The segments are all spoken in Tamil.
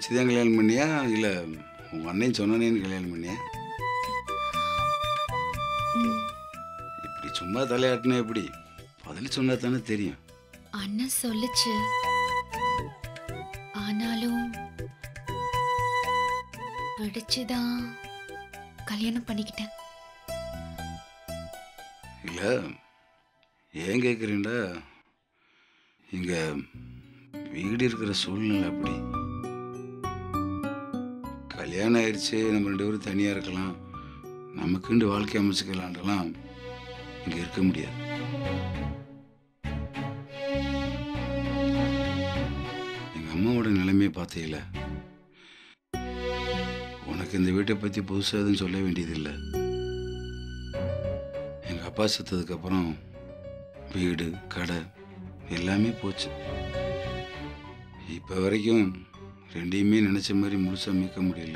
பிடிச்சி தான் கல்யாணம் பண்ணியா இல்லை உங்கள் அண்ணன் சொன்னனேன்னு கல்யாணம் பண்ணியா ம், இப்படி சும்மா தலையாட்டினா எப்படி பதில் சொன்னா தானே தெரியும் அண்ணன் சொல்லுச்சு ஆனாலும் பிடிச்சுதான் கல்யாணம் பண்ணிக்கிட்டேன் இல்லை ஏன் கேட்குறீண்டா இங்கே வீடு இருக்கிற சூழ்நிலை அப்படி கல்யாணம் ஆயிடுச்சு நம்ம ரெண்டு பேரும் தனியாக இருக்கலாம் நமக்குண்டு வாழ்க்கை அமைச்சுக்கலான்றலாம் இங்கே இருக்க முடியாது எங்கள் அம்மாவோட நிலைமையை பார்த்தீங்கள உனக்கு இந்த வீட்டை பற்றி புதுசாக எதுவும் சொல்ல வேண்டியதில்லை எங்கள் அப்பா செத்ததுக்கப்புறம் வீடு கடை எல்லாமே போச்சு இப்போ வரைக்கும் ரெண்டையுமே நினச்ச மாதிரி முழுசாக மீட்க முடியல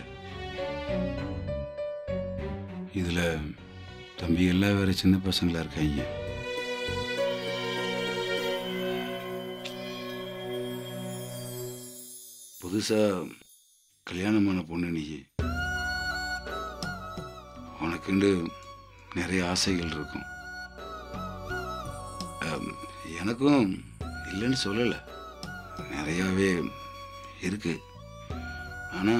இதில் தம்பி எல்லாம் வேற சின்ன பசங்களா இருக்காங்க புதுசாக கல்யாணமான பொண்ணு நீ உனக்குண்டு நிறைய ஆசைகள் இருக்கும் அம், எனக்கும் இல்லைன்னு சொல்லலை நிறையாவே இருக்கு ஆனால்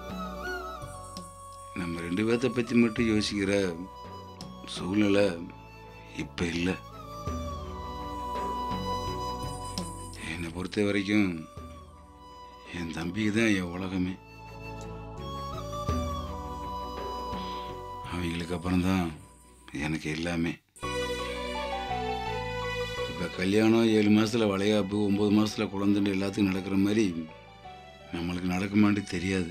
நம்ம ரெண்டு பேர்த்த பற்றி மட்டும் யோசிக்கிற சூழ்நிலை இப்போ இல்லை என்னை பொறுத்த வரைக்கும் என் தம்பிக்கு தான் என் உலகமே அவங்களுக்கு அப்புறம்தான் எனக்கு எல்லாமே இப்போ கல்யாணம் ஏழு மாதத்தில் வளையாப்பு ஒம்பது மாதத்தில் குழந்தைன்னு எல்லாத்துக்கும் நடக்கிற மாதிரி நம்மளுக்கு நடக்குமான்னு தெரியாது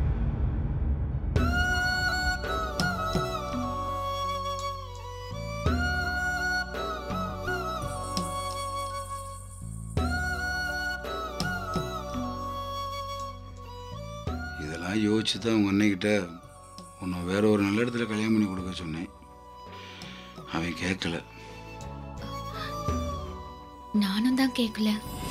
இதெல்லாம் யோசிச்சு தான் உங்கள் அன்னைக்கிட்ட உன்னை வேற ஒரு நல்ல இடத்துல கல்யாணம் பண்ணி கொடுக்க சொன்னேன் அவன் கேட்கல நானும் தான் கேட்கல